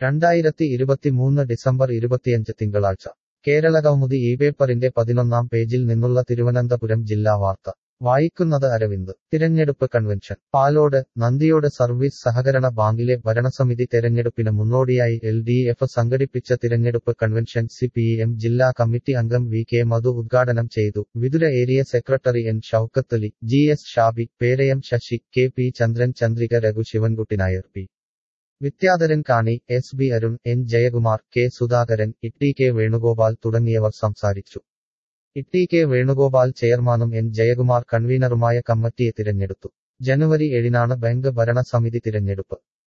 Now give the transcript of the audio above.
രണ്ടായിരത്തി ഇരുപത്തിമൂന്ന് ഡിസംബർ ഇരുപത്തിയഞ്ച് തിങ്കളാഴ്ച കേരള കൗമുദി ഈ പേപ്പറിന്റെ പതിനൊന്നാം പേജിൽ നിന്നുള്ള തിരുവനന്തപുരം ജില്ലാ വാർത്ത വായിക്കുന്നത് അരവിന്ദ് തിരഞ്ഞെടുപ്പ് കൺവെൻഷൻ പാലോട് നന്ദിയോട് സർവീസ് സഹകരണ ബാങ്കിലെ ഭരണസമിതി തെരഞ്ഞെടുപ്പിന് മുന്നോടിയായി എൽ ഡി എഫ് സംഘടിപ്പിച്ച തിരഞ്ഞെടുപ്പ് കൺവെൻഷൻ സി പി എം ജില്ലാ കമ്മിറ്റി അംഗം വി കെ മധു ഉദ്ഘാടനം ചെയ്തു Vithura area secretary N Shoukathali G S Shabi Perayam Sasi K P Chandran Chandrika Raghu Sivankutty Nair P Vidyadharan Kani S B Arun N Jayakumar K Sudhakaran ഇട്ടി കെ വേണുഗോപാൽ തുടങ്ങിയവർ സംസാരിച്ചു ഇട്ടി കെ വേണുഗോപാൽ ചെയർമാനും എൻ ജയകുമാർ കൺവീനറുമായ കമ്മിറ്റിയെ തിരഞ്ഞെടുത്തു ജനുവരി ഏഴിനാണ് ബാങ്ക് ഭരണസമിതി തിരഞ്ഞെടുപ്പ്